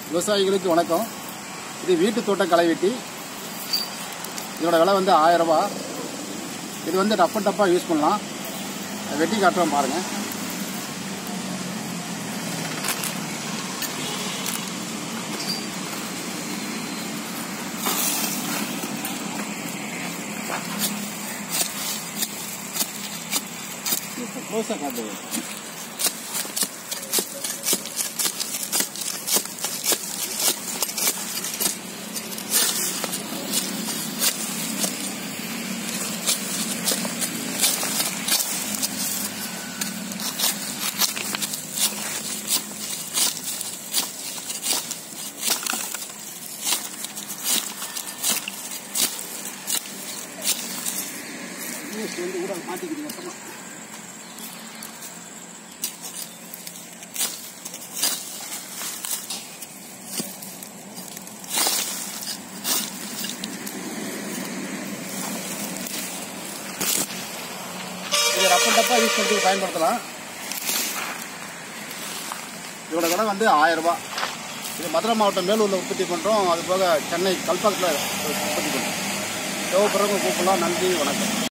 விவசாயிகளுக்கு வணக்கம் இது வீட்டு தோட்ட களைவெட்டி இதோட விலை வந்து ஆயிரம் ரூபாய் இது வந்து ரப்ப டப்பாக யூஸ் பண்ணலாம் வெட்டி காட்டுறோம் பாருங்க க்ளோஸாக காட்டு நியூஸ் வந்து கூட மாட்டிக்கிறீங்க அப்புறமா இது ரப்ப டப்பா யூஸ் பண்ணுறதுக்கு பயன்படுத்தலாம் இதோட விலை வந்து ஆயிரம் ரூபாய் இது மதுரை மாவட்டம் மேலூரில் உற்பத்தி பண்ணுறோம் அது போக சென்னை கல்பாக்கத்தில் உற்பத்தி பண்ணுறோம் தேவைப்படுறவங்க கூப்பிடலாம் நன்றி வணக்கம்